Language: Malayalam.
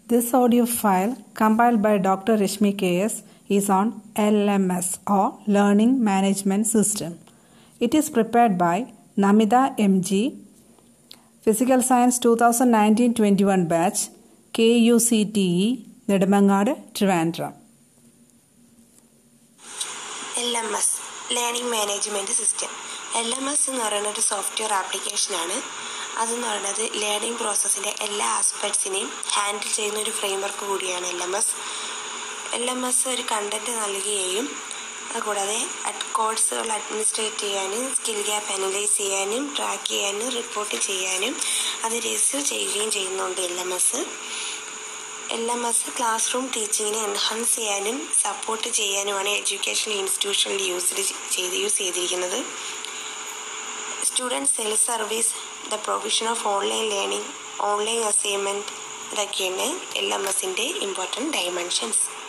This audio file, compiled by Dr. Rishmi KS, is on LMS or Learning Management System. It is prepared by Namita MG, Physical Science 2019 21 batch, KUCTE, Nedamangad, Trivandrum. L M S learning management system L M S എന്ന് പറയുന്ന ഒരു സോഫ്റ്റ്വെയർ ആപ്ലിക്കേഷനാണ് അതെന്ന് പറയുന്നത് ലേണിംഗ് പ്രോസസ്സിൻ്റെ എല്ലാ ആസ്പെക്ട്സിനെയും ഹാൻഡിൽ ചെയ്യുന്ന ഒരു ഫ്രെയിംവർക്ക് കൂടിയാണ് L M S L M S ഒരു കണ്ടന്റ് നൽകുകയും അതുകൂടാതെ കോഴ്സുകൾ അഡ്മിനിസ്ട്രേറ്റ് ചെയ്യാനും സ്കിൽ ഗ്യാപ്പ് അനലൈസ് ചെയ്യാനും ട്രാക്ക് ചെയ്യാനും റിപ്പോർട്ട് ചെയ്യാനും അത് രജിസ്റ്റർ ചെയ്യുകയും ചെയ്യുന്നുണ്ട് L M S L M S classroom ടീച്ചിങ്ങിനെ എൻഹാൻസ് ചെയ്യാനും സപ്പോർട്ട് ചെയ്യാനുമാണ് എഡ്യൂക്കേഷൻ ഇൻസ്റ്റിറ്റ്യൂഷനിൽ യൂസ് ചെയ്ത് യൂസ് ചെയ്തിരിക്കുന്നത് student self service the provision of online learning online assignment ഇതൊക്കെയാണ് എൽ എം എസിൻ്റെ ഇമ്പോർട്ടൻറ്റ് ഡയമെൻഷൻസ്